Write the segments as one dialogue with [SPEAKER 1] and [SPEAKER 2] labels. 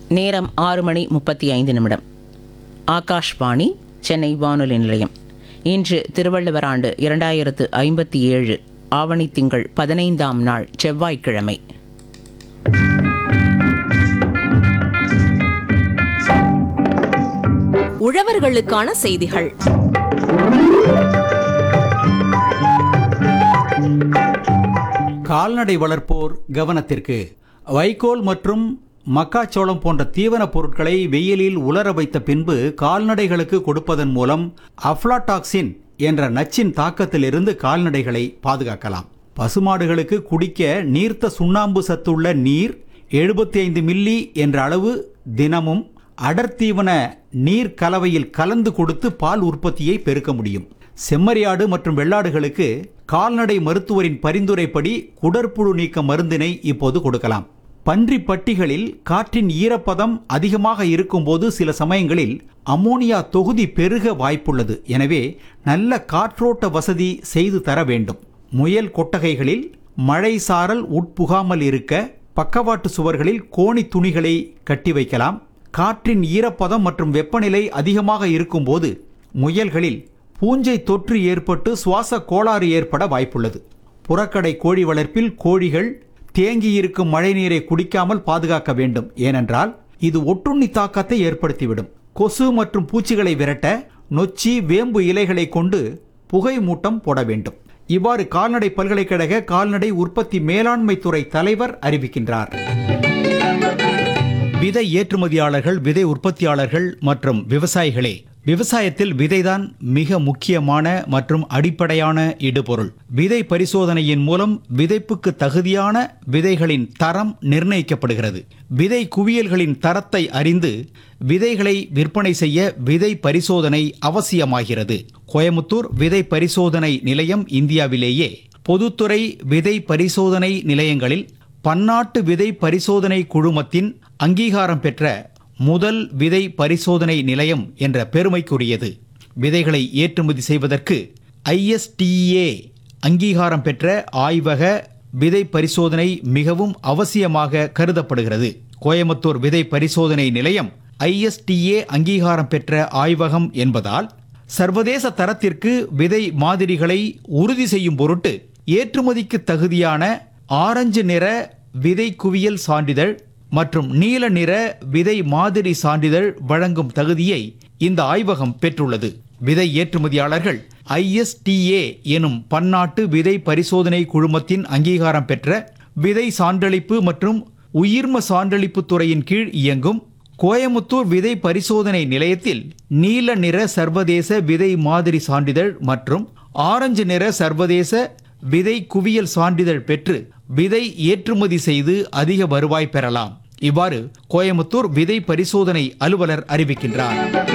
[SPEAKER 1] நேரம் ஆறு மணி முப்பத்தி ஐந்து நிமிடம் ஆகாஷ்வாணி சென்னை வானொலி நிலையம் இன்று திருவள்ளுவர் ஆண்டு இரண்டாயிரத்து ஐம்பத்தி ஏழு ஆவணி திங்கள் பதினைந்தாம் நாள் செவ்வாய்க்கிழமை
[SPEAKER 2] உழவர்களுக்கான செய்திகள்
[SPEAKER 3] கால்நடை வளர்ப்போர் கவனத்திற்கு வைக்கோல் மற்றும் மக்காச்சோளம் போன்ற தீவனப் பொருட்களை வெயிலில் உலர வைத்த பின்பு கால்நடைகளுக்கு கொடுப்பதன் மூலம் அஃப்லாடாக்சின் என்ற நச்சின் தாக்கத்திலிருந்து கால்நடைகளை பாதுகாக்கலாம் பசுமாடுகளுக்கு குடிக்க நீர்த்த சுண்ணாம்பு சத்துள்ள நீர் 75 மில்லி என்ற அளவு தினமும் அடர்த்தீவன நீர் கலவையில் கலந்து கொடுத்து பால் உற்பத்தியை பெருக்க முடியும் செம்மறியாடு மற்றும் வெள்ளாடுகளுக்கு கால்நடை மருத்துவரின் பரிந்துரைப்படி குடற்புழு நீக்க மருந்தினை இப்போது கொடுக்கலாம் பன்றி பட்டிகளில் காற்றின் ஈரப்பதம் அதிகமாக இருக்கும்போது சில சமயங்களில் அமோனியா தொகுதி பெருக வாய்ப்புள்ளது எனவே நல்ல காற்றோட்ட வசதி செய்து தர வேண்டும் முயல் கொட்டகைகளில் மழை சாரல் உட்புகாமல் இருக்க பக்கவாட்டு சுவர்களில் கோணி துணிகளை கட்டி வைக்கலாம் காற்றின் ஈரப்பதம் மற்றும் வெப்பநிலை அதிகமாக இருக்கும்போது முயல்களில் பூஞ்சை தொற்று ஏற்பட்டு சுவாச கோளாறு ஏற்பட வாய்ப்புள்ளது புறக்கடை கோழி வளர்ப்பில் கோழிகள் தேங்கியிருக்கும் மழைநீரை குடிக்காமல் பாதுகாக்க வேண்டும் ஏனென்றால் இது ஒட்டுண்ணி தாக்கத்தை ஏற்படுத்திவிடும் கொசு மற்றும் பூச்சிகளை விரட்ட நொச்சி வேம்பு இலைகளை கொண்டு புகை மூட்டம் போட வேண்டும் இவ்வாறு கால்நடை பல்கலைக்கழக கால்நடை உற்பத்தி மேலாண்மை துறை தலைவர் அறிவிக்கின்றார் விதை ஏற்றுமதியாளர்கள் விதை உற்பத்தியாளர்கள் மற்றும் விவசாயிகளே விவசாயத்தில் விதைதான் மிக முக்கியமான மற்றும் அடிப்படையான இடுபொருள் விதை பரிசோதனையின் மூலம் விதைப்புக்கு தகுதியான விதைகளின் தரம் நிர்ணயிக்கப்படுகிறது விதை குவியல்களின் தரத்தை அறிந்து விதைகளை விற்பனை செய்ய விதை பரிசோதனை அவசியமாகிறது கோயமுத்தூர் விதை பரிசோதனை நிலையம் இந்தியாவிலேயே பொதுத்துறை விதை பரிசோதனை நிலையங்களில் பன்னாட்டு விதை பரிசோதனை குழுமத்தின் அங்கீகாரம் பெற்ற முதல் விதை பரிசோதனை நிலையம் என்ற பெருமைக்குரியது விதைகளை ஏற்றுமதி செய்வதற்கு ஐஎஸ்டிஏ அங்கீகாரம் பெற்ற ஆய்வக விதை பரிசோதனை மிகவும் அவசியமாக கருதப்படுகிறது கோயமுத்தூர் விதை பரிசோதனை நிலையம் ஐஎஸ்டிஏ அங்கீகாரம் பெற்ற ஆய்வகம் என்பதால் சர்வதேச தரத்திற்கு விதை மாதிரிகளை உறுதி செய்யும் பொருட்டு ஏற்றுமதிக்கு தகுதியான ஆரஞ்சு நிற விதை குவியல் சான்றிதழ் மற்றும் நீல நிற விதை மாதிரி சான்றிதழ் வழங்கும் தகுதியை இந்த ஆய்வகம் பெற்றுள்ளது விதை ஏற்றுமதியாளர்கள் ஐஎஸ்டிஏ எனும் பன்னாட்டு விதை பரிசோதனை குழுமத்தின் அங்கீகாரம் பெற்ற விதை சான்றளிப்பு மற்றும் உயிர்ம சான்றளிப்பு துறையின் கீழ் இயங்கும் கோயமுத்தூர் விதை பரிசோதனை நிலையத்தில் நீல நிற சர்வதேச விதை மாதிரி சான்றிதழ் மற்றும் ஆரஞ்சு நிற சர்வதேச விதை குவியல் சான்றிதழ் பெற்று விதை ஏற்றுமதி செய்து அதிக வருவாய் பெறலாம் இவ்வாறு கோயமுத்தூர் விதை பரிசோதனை அலுவலர் அறிவிக்கின்றார்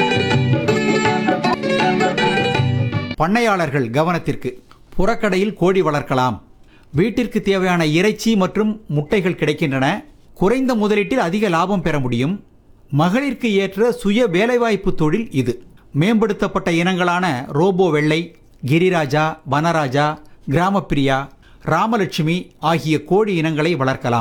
[SPEAKER 3] பண்ணையாளர்கள் கவனத்திற்கு புறக்கடையில் கோழி வளர்க்கலாம் வீட்டிற்கு தேவையான இறைச்சி மற்றும் முட்டைகள் கிடைக்கின்றன குறைந்த முதலீட்டில் அதிக லாபம் பெற முடியும் மகளிருக்கு ஏற்ற சுய வேலைவாய்ப்பு தொழில் இது மேம்படுத்தப்பட்ட இனங்களான ரோபோ வெள்ளை கிரிராஜா வனராஜா கிராமப்பிரியா ராமலட்சுமி ஆகிய கோழி இனங்களை வளர்க்கலாம்